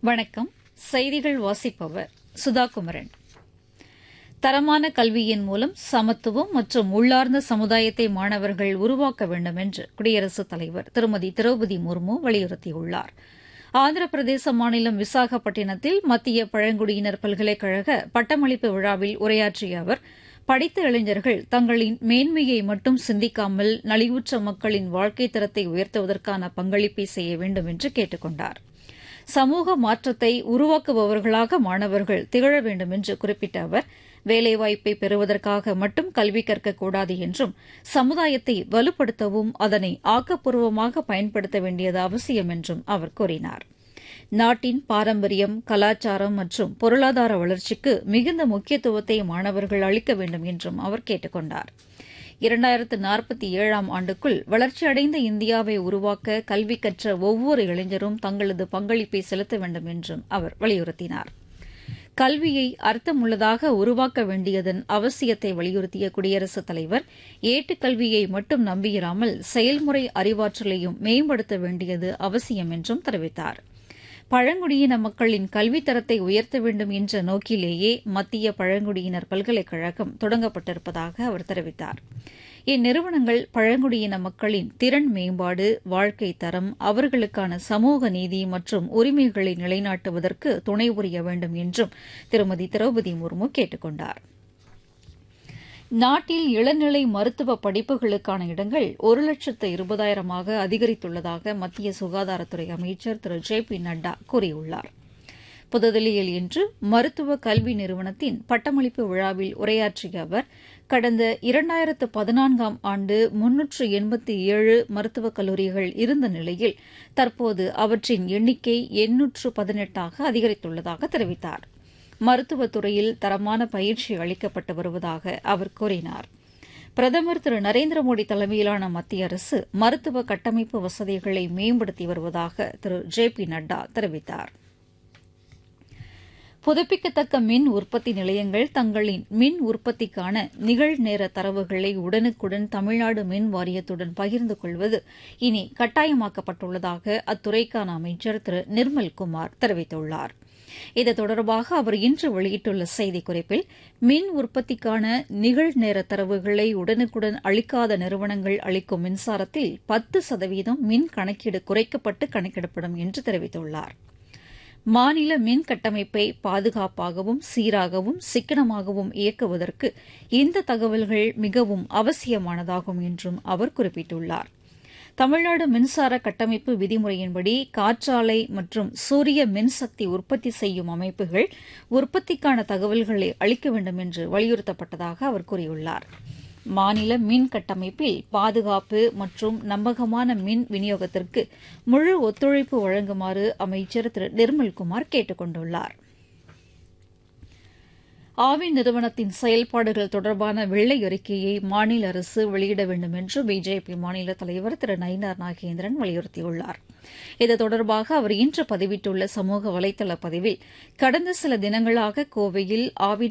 வணக்கம் செய்திகள் வாசிப்பவர் சுதா குமரன் தரமான கல்வியின் மூலம் சமத்துவம் மற்றும் உள்ளார்ந்த சமுதாயத்தை மாணவர்கள் உருவாக்க வேண்டும் என்று குடியரசுத் தலைவர் திருமதி திரௌபதி முர்மு வலியுறுத்தியுள்ளார் ஆந்திர பிரதேச மாநிலம் விசாகப்பட்டினத்தில் மத்திய பழங்குடியினர் பல்கலைக்கழக பட்டமளிப்பு விழாவில் உரையாற்றிய அவர் படித்த இளைஞர்கள் தங்களின் மேன்மையை மட்டும் சிந்திக்காமல் நலிவுற்ற மக்களின் வாழ்க்கை தரத்தை உயர்த்துவதற்கான பங்களிப்பை செய்ய வேண்டும் என்று கேட்டுக் கொண்டார் சமூக மாற்றத்தை உருவாக்குபவர்களாக மாணவர்கள் திகழ வேண்டும் என்று குறிப்பிட்ட அவர் வேலைவாய்ப்பை பெறுவதற்காக மட்டும் கல்வி கற்கக்கூடாது என்றும் சமுதாயத்தை வலுப்படுத்தவும் அதனை ஆக்கப்பூர்வமாக பயன்படுத்த வேண்டியது அவசியம் என்றும் அவர் கூறினார் நாட்டின் பாரம்பரியம் கலாச்சாரம் மற்றும் பொருளாதார வளர்ச்சிக்கு மிகுந்த முக்கியத்துவத்தை மாணவர்கள் அளிக்க வேண்டும் என்றும் அவர் கேட்டுக் கொண்டார் இரண்டாயிரத்து நாற்பத்தி ஏழாம் ஆண்டுக்குள் வளர்ச்சியடைந்த இந்தியாவை உருவாக்க கல்வி கற்ற ஒவ்வொரு இளைஞரும் தங்களது பங்களிப்பை செலுத்த வேண்டும் என்றும் அவர் வலியுறுத்தினார் கல்வியை அர்த்தமுள்ளதாக உருவாக்க வேண்டியதன் அவசியத்தை வலியுறுத்திய குடியரசுத் தலைவர் ஏட்டுக்கல்வியை மட்டும் நம்பியிராமல் செயல்முறை அறிவாற்றலையும் மேம்படுத்த வேண்டியது அவசியம் என்றும் தெரிவித்தார் பழங்குடியின மக்களின் கல்வித்தரத்தை உயர்த்த வேண்டும் என்ற நோக்கிலேயே மத்திய பழங்குடியினர் பல்கலைக்கழகம் தொடங்கப்பட்டிருப்பதாக அவர் தெரிவித்தார் இந்நிறுவனங்கள் பழங்குடியின மக்களின் திறன் மேம்பாடு வாழ்க்கை தரம் அவர்களுக்கான சமூக நீதி மற்றும் உரிமைகளை நிலைநாட்டுவதற்கு துணை புரிய வேண்டும் என்றும் திருமதி திரௌபதி முர்மு கேட்டுக் கொண்டாா் நாட்டில் இளநிலை மருத்துவ படிப்புகளுக்கான இடங்கள் ஒரு லட்சத்து இருபதாயிரமாக அதிகரித்துள்ளதாக மத்திய சுகாதாரத்துறை அமைச்சர் திரு ஜே பி நட்டா கூறியுள்ளார் புதுதில்லியில் இன்று மருத்துவ கல்வி நிறுவனத்தின் பட்டமளிப்பு விழாவில் உரையாற்றிய அவர் கடந்த இரண்டாயிரத்து பதினான்காம் ஆண்டு முன்னூற்று எண்பத்தி ஏழு மருத்துவக் கல்லூரிகள் இருந்த நிலையில் தற்போது அவற்றின் எண்ணிக்கை எண்ணூற்று பதினெட்டாக அதிகரித்துள்ளதாக தெரிவித்தாா் மருத்துவத் துறையில் தரமான பயிற்சி அளிக்கப்பட்டு வருவதாக அவர் கூறினார் பிரதமர் திரு நரேந்திர மோடி தலைமையிலான மத்திய அரசு மருத்துவ கட்டமைப்பு வசதிகளை மேம்படுத்தி வருவதாக திரு ஜே பி நட்டா தெரிவித்தார் புதுப்பிக்கத்தக்க மின் உற்பத்தி நிலையங்கள் தங்களின் மின் உற்பத்திக்கான நிகழ்நேர தரவுகளை உடனுக்குடன் தமிழ்நாடு மின் வாரியத்துடன் பகிர்ந்து கொள்வது இனி கட்டாயமாக்கப்பட்டுள்ளதாக அத்துறைக்கான அமைச்சர் திரு நிர்மல்குமார் தெரிவித்துள்ளாா் இது தொடர்பாக அவர் இன்று வெளியிட்டுள்ள செய்திக்குறிப்பில் மின் உற்பத்திக்கான நிகழ்நேர தரவுகளை உடனுக்குடன் அளிக்காத நிறுவனங்கள் அளிக்கும் மின்சாரத்தில் பத்து சதவீதம் மின் கணக்கீடு குறைக்கப்பட்டு கணக்கிடப்படும் என்று தெரிவித்துள்ளார் மாநில மின் கட்டமைப்பை பாதுகாப்பாகவும் சீராகவும் சிக்கனமாகவும் இயக்குவதற்கு இந்த தகவல்கள் மிகவும் அவசியமானதாகும் என்றும் அவர் குறிப்பிட்டுள்ளாா் தமிழ்நாடு மின்சார கட்டமைப்பு விதிமுறையின்படி காற்றாலை மற்றும் சூரிய மின்சக்தி உற்பத்தி செய்யும் அமைப்புகள் உற்பத்திக்கான தகவல்களை அளிக்க வேண்டும் என்று வலியுறுத்தப்பட்டதாக அவர் கூறியுள்ளார் மாநில மின் கட்டமைப்பில் பாதுகாப்பு மற்றும் நம்பகமான மின் விநியோகத்திற்கு முழு ஒத்துழைப்பு வழங்குமாறு அமைச்சர் திரு நிர்மல்குமார் கேட்டுக் கொண்டுள்ளாா் ஆவி நிறுவனத்தின் செயல்பாடுகள் தொடர்பான வெள்ளை அறிக்கையை மாநில அரசு வெளியிட வேண்டும் என்று பிஜேபி மாநில தலைவர் திரு நயினார் நாகேந்திரன் வலியுறுத்தியுள்ளார் இது தொடர்பாக அவர் இன்று பதிவிட்டுள்ள சமூக வலைதள பதிவில் கடந்த சில தினங்களாக கோவையில் ஆவி